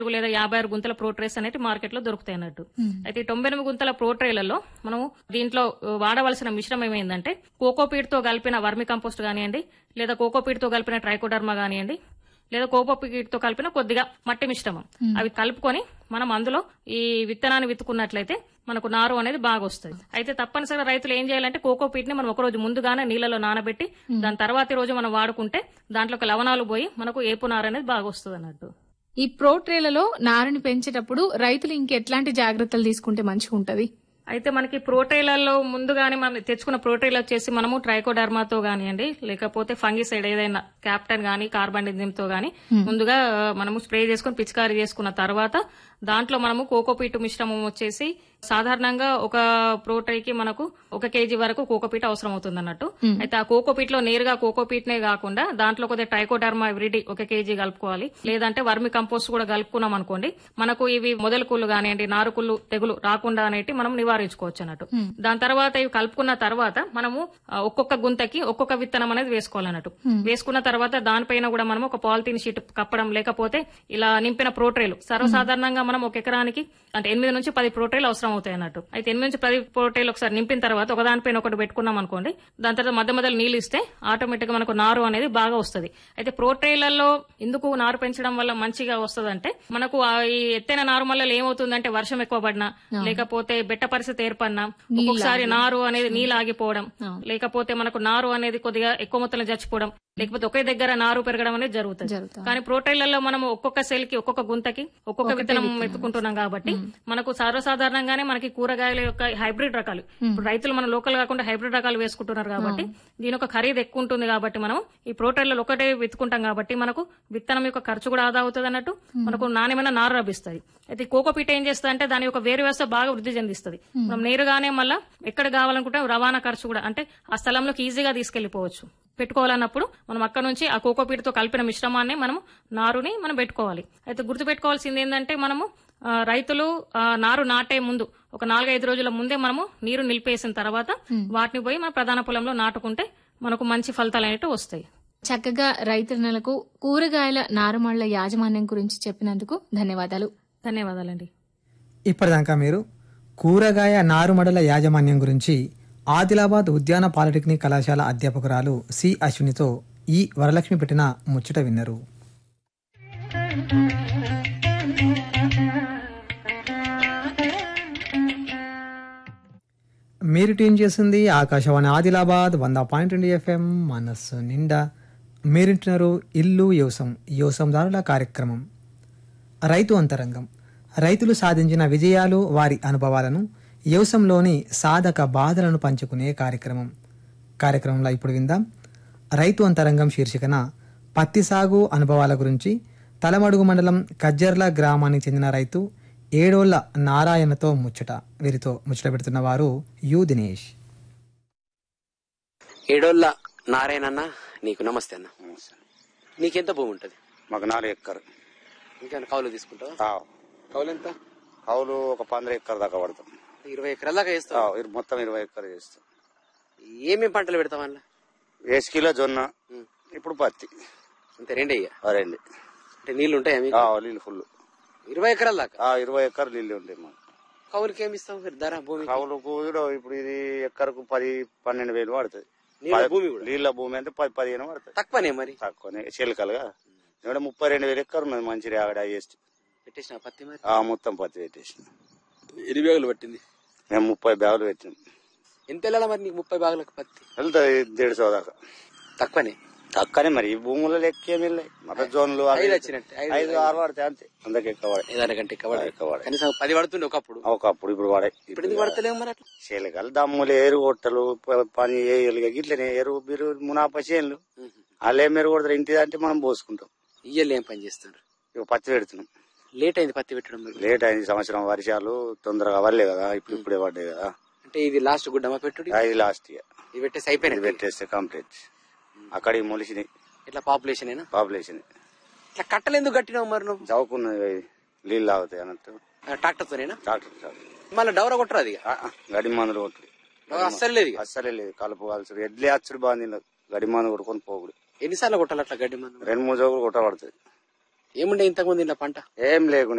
లేదా యాభై ఆరు గుంతల ప్రోట్రేస్ అనేది మార్కెట్ లో దొరుకుతాయి అన్నట్టు అయితే ఈ తొంభై ఎనిమిది గుంతల ప్రోట్రేలలో మనము దీంట్లో ఆ, వాడవలసిన మిశ్రమం ఏమైందంటే కోకోపీట్ తో కలిపిన వర్మి కంపోస్ట్ కానివ్వండి లేదా కోకోపీట్ తో కలిపిన ట్రైకోడర్మా కానివ్వండి లేదా కోకోపీట్ తో కలిపిన కొద్దిగా మట్టి మిశ్రమం అవి కలుపుకొని మనం అందులో ఈ విత్తనాన్ని విత్తుకున్నట్లయితే మనకు నారు అనేది బాగా వస్తుంది అయితే తప్పనిసరిగా రైతులు ఏం చేయాలంటే కోకోపీట్ ని మనం ఒక రోజు ముందుగానే నీళ్ళలో నానబెట్టి దాని తర్వాతి రోజు మనం వాడుకుంటే దాంట్లోకి లవణాలు పోయి మనకు ఏపు నారు అనేది బాగా వస్తుంది అన్నట్టు ఈ ప్రో ట్రేలలో నారుని పెంచేటప్పుడు రైతులు ఇంకెట్లాంటి జాగ్రత్తలు తీసుకుంటే మంచిగా ఉంటది అయితే మనకి ప్రోటీన్లలో ముందుగానే మనం తెచ్చుకున్న ప్రోటీన్లు వచ్చేసి మనము ట్రైకోడర్మాతో గానియండి లేకపోతే ఫంగిసైడ్ ఏదైనా క్యాప్టన్ గానీ కార్బండిజం తో గానీ ముందుగా ఆ, మనము స్ప్రే చేసుకుని పిచికారీ చేసుకున్న తర్వాత దాంట్లో మనము కోకోపీట్ మిశ్రమం వచ్చేసి సాధారణంగా ఒక ప్రోటీకి మనకు ఒక కేజీ వరకు కోకోపీట్ అవసరం అవుతుంది అన్నట్టు అయితే ఆ కోకోపీట్ లో నేరుగా కోకోపీట్ నే కాకుండా దాంట్లో కొద్దిగా ట్రైకోడర్మా ఎవ్రీడే ఒక కేజీ కలుపుకోవాలి లేదంటే వర్మి కంపోస్ట్ కూడా కలుపుకున్నాం అనుకోండి మనకు ఇవి మొదలు కుళ్ళు కానివ్వండి నారుకుళ్ళు తెగులు రాకుండా అనేటి మనం నివారించుకోవచ్చు అన్నట్టు దాని తర్వాత ఇవి కలుపుకున్న తర్వాత మనము ఆ, ఒక్కొక్క గుంతకి ఒక్కొక్క విత్తనం అనేది వేసుకోవాలన్నట్టు వేసుకున్న తర్వాత దానిపైన కూడా మనం ఒక పాలిథిన్ షీట్ కప్పడం లేకపోతే ఇలా నింపిన ప్రోట్రేలు సర్వసాధారణంగా మనం ఒక ఎకరానికి అంటే ఎనిమిది నుంచి పది ప్రోట్రేలు అవసరం అవుతాయి అన్నట్టు అయితే ఎనిమిది నుంచి పది ప్రోట్రేలు ఒకసారి నింపిన తర్వాత ఒకదానిపైన ఒకటి పెట్టుకున్నాం అనుకోండి దాని తర్వాత మధ్య మధ్యలో నీళ్ళు ఇస్తే ఆటోమేటిక్ గా మనకు నారు అనేది బాగా వస్తుంది అయితే ప్రోట్రేలలో ఎందుకు నారు పెంచడం వల్ల మంచిగా వస్తుందంటే మనకు ఆ ఈ ఎత్తైన నారు మళ్ళీ ఏమవుతుందంటే వర్షం ఎక్కువ పడినా లేకపోతే బెట్ట పరిస్థితి ఏర్పడినా ఒక్కొక్కసారి నారు అనేది నీళ్ళు ఆగిపోవడం లేకపోతే మనకు నారు అనేది కొద్దిగా ఎక్కువ మొత్తంలో చచ్చిపోవడం లేకపోతే ఒకే దగ్గర నారు పెరగడం అనేది జరుగుతుంది జరుగుతుంది. కానీ ప్రోటీన్లలో మనం ఒక్కొక్క సెల్ కి ఒక్కొక్క గుంతకి ఒక్కొక్క విత్తనం ఎత్తుకుంటున్నాం కాబట్టి మనకు సర్వసాధారణంగానే మనకి కూరగాయల యొక్క హైబ్రిడ్ రకాలు ఇప్పుడు రైతులు మన లోకల్ కాకుండా హైబ్రిడ్ రకాలు వేసుకుంటున్నారు కాబట్టి దీని యొక్క ఖరీదు ఎక్కువ ఉంటుంది కాబట్టి మనం ఈ ప్రోటీన్లలో ఒకటే విత్తుకుంటాం కాబట్టి మనకు విత్తనం యొక్క ఖర్చు కూడా ఆదా అవుతుంది అన్నట్టు మనకు నాణ్యమైన నారు లభిస్తుంది అయితే ఈ కోకోపీట ఏం చేస్తుంది అంటే దాని యొక్క వేరు వ్యవస్థ బాగా వృద్ధి చెందిస్తుంది మనం నేరుగానే మళ్ళా ఎక్కడ కావాలనుకుంటే రవాణా ఖర్చు కూడా అంటే ఆ స్థలంలోకి ఈజీగా తీసుకెళ్లిపోవచ్చు పెట్టుకోవాలన్నప్పుడు మనం అక్కడ నుంచి ఆ కోకోపీట్ తో కలిపిన మిశ్రమాన్ని మనం నారుని మనం పెట్టుకోవాలి అయితే గుర్తు పెట్టుకోవాల్సింది ఏంటంటే మనము ఆ, రైతులు ఆ, నారు నాటే ముందు ఒక నాలుగైదు రోజుల ముందే మనము నీరు నిలిపేసిన తర్వాత వాటిని పోయి మన ప్రధాన పొలంలో నాటుకుంటే మనకు మంచి ఫలితాలు అనేవి వస్తాయి చక్కగా రైతన్నలకు కూరగాయల నారుమళ్ల యాజమాన్యం గురించి చెప్పినందుకు ధన్యవాదాలు ధన్యవాదాలండి ఇప్పటిదాకా మీరు కూరగాయ నారుమడల యాజమాన్యం గురించి ఆదిలాబాద్ ఉద్యాన పాలిటెక్నిక్ కళాశాల అధ్యాపకురాలు సి అశ్వినితో ఈ వరలక్ష్మి పెట్టిన ముచ్చట విన్నరు మీరు ట్యూన్ చేసింది ఆకాశవాణి ఆదిలాబాద్ వంద పాయింట్ రెండు ఎఫ్ఎం మనస్సు నిండా మీరింటున్నారు ఇల్లు యోసం యోసందారుల కార్యక్రమం రైతు అంతరంగం రైతులు సాధించిన విజయాలు వారి అనుభవాలను వ్యవసంలోని సాధక బాధలను పంచుకునే కార్యక్రమం కార్యక్రమంలో ఇప్పుడు విందాం రైతు అంతరంగం శీర్షికన పత్తి సాగు అనుభవాల గురించి తలమడుగు మండలం కజ్జర్ల గ్రామానికి చెందిన రైతు ఏడోళ్ల నారాయణతో ముచ్చట వీరితో ముచ్చట పెడుతున్న వారు యు దినేష్ ఏడోళ్ళ నారాయణన్న నీకు నమస్తే అన్న నీకెంత భూమి ఉంటది మాకు నాలుగు ఎక్కరు ఇంకేమైనా కౌలు తీసుకుంటావా ఆ, కౌలు ఎంత కౌలు ఒక పంద్ర ఎక్కర్ దాకా పడతాం ఇరవై ఎకరాల దాకా ఆ, వేస్తావు ఇరు- మొత్తం ఇరవై ఎక్కర్ చేస్తాం ఏమేం పంటలు పెడతావు అందులో వేసుకిలో జొన్న ఇప్పుడు పత్తి అంతే రెండే ఇయ్య. ఆ, రెండు అంటే నీళ్లు ఉంటాయా మీకు ఆ, నీళ్ళు ఫుల్ ఇరవై ఎకరాల దాకా ఆ, ఇరవై ఎక్కర్ నీళ్ళు ఉంటాయి మాకు కౌలుకి ఏమి ఇస్తావు మరి ధర భూమి కౌలుకు కూడా ఇప్పుడు ఇది ఎక్కరకు పది పన్నెండు వేలు పడుతుంది నీళ్ళ భూమి కూడా నీళ్ళ భూమి అంటే పది పదిహేను పడుతుంది తక్కువనే మరి తక్కువనే చిలకలుగా ఇక్కడ ముప్పై రెండు వేలు ఎక్కరు ఉన్నది మంచి ఆగడ వేస్ట్ పెట్టేసిన పత్తి మరి ఆ మొత్తం పత్తి పెట్టేసి ఎన్ని బ్యాగులు పట్టింది మేము ముప్పై బ్యాగులు పెట్టినాం ఎంత వెళ్ళాలా మరి నీకు ముప్పై బ్యాగులకు పత్తి వెళ్తాయి దేడు సో దాకా తక్కువనే తక్కనే మరి ఈ భూముల లెక్క ఏమి వెళ్ళాయి మత జోన్లు అవి ఐదు వచ్చినట్టు ఐదు ఐదు ఆరు పడతాయి అంతే అందుకే ఎక్కువ పడాయి ఏదాని కంటే ఎక్కువ పడదు. ఎక్కువ పడాయి కనీసం పది పడుతుండే ఒకప్పుడు ఒకప్పుడు ఇప్పుడు పడాయి ఇప్పుడు ఎందుకు పడతలేము మరి అట్లా శీలకలు దమ్ములు ఎరు కొట్టలు ప- పని వేయలు ఇట్లనే ఎరువు బిరు మునాప చేనులు వాళ్ళు ఏం ఎరువు కొడతారు ఇంటి అంటే మనం పోసుకుంటాం ఇయ్యలు ఏం పని చేస్తున్నారు ఇక పత్తి పెడుతున్నాం లేట్ అయింది పత్తి పెట్టడం మరి లేట్ అయింది ఈ సంవత్సరం వర్షాలు తొందరగా పడలే కదా ఇప్పుడు ఇప్పుడే పడ్డాయి కదా అంటే ఇది లాస్ట్ గుడ్డమా పెట్టుడు అది లాస్ట్ ఇయర్ ఇది పెట్టేసి ఇది అయిపోయినాయి పెట్టేస్తే కంప్లీట్ అక్కడికి మొలిసినాయి ఇట్లా పాపులేషన్ ఏనా పాపులేషన్ ఇట్లా కట్టలు ఎందుకు కట్టినావు మరి నువ్వు చౌకున్నది నీళ్ళు ఆగుతాయి అన్నట్టు ట్రాక్టర్ తోనేనా డాక్టర్ సార్ మళ్ళీ డౌరా కొట్టరాదు ఇక ఆ, ఆ, గడి మందులు కొట్టు డౌరా అస్సలు లేదు ఇక అస్సలే లేదు కలుపు కాల్చుడు ఎడ్లే అచ్చుడు బాగుంది గడి మందు కొట్టుకొని పోగుడు ఎన్నిసార్లు కొట్టాలి అట్లా గడ్డి మందు రెండు మూడు జోగులు కొట్టబడుతుంది ఏముండే ఇంతకుముందు ఇలా పంట ఏం లేకుండా